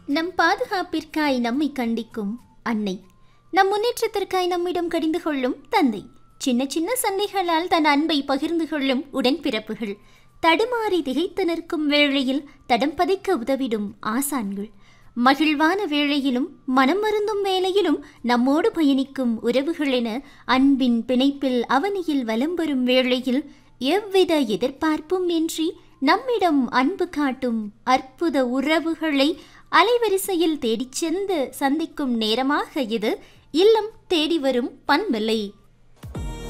நம் பாதுகாப்பிற்காய் நம்மை கண்டிக்கும் அன்னை நம் முன்னேற்றத்திற்காய் நம்மிடம் கடிந்து கொள்ளும் தந்தை சின்ன சின்ன சண்டைகளால் தன் அன்பை பகிர்ந்து கொள்ளும் உடன்பிறப்புகள் தடுமாறி திகைத்து நிற்கும் வேளையில் தடம் பதிக்க உதவிடும் ஆசான்கள் மகிழ்வான வேளையிலும் மனம் வருந்தும் வேளையிலும் நம்மோடு பயணிக்கும் உறவுகள் என அன்பின் பிணைப்பில் அவனியில் வலம் வரும் வேளையில் எவ்வித எதிர்பார்ப்பும் இன்றி நம்மிடம் அன்பு காட்டும் அற்புத உறவுகளை அலைவரிசையில் தேடிச் சென்று சந்திக்கும் நேரமாக இது இல்லம் தேடி வரும் பண்பலை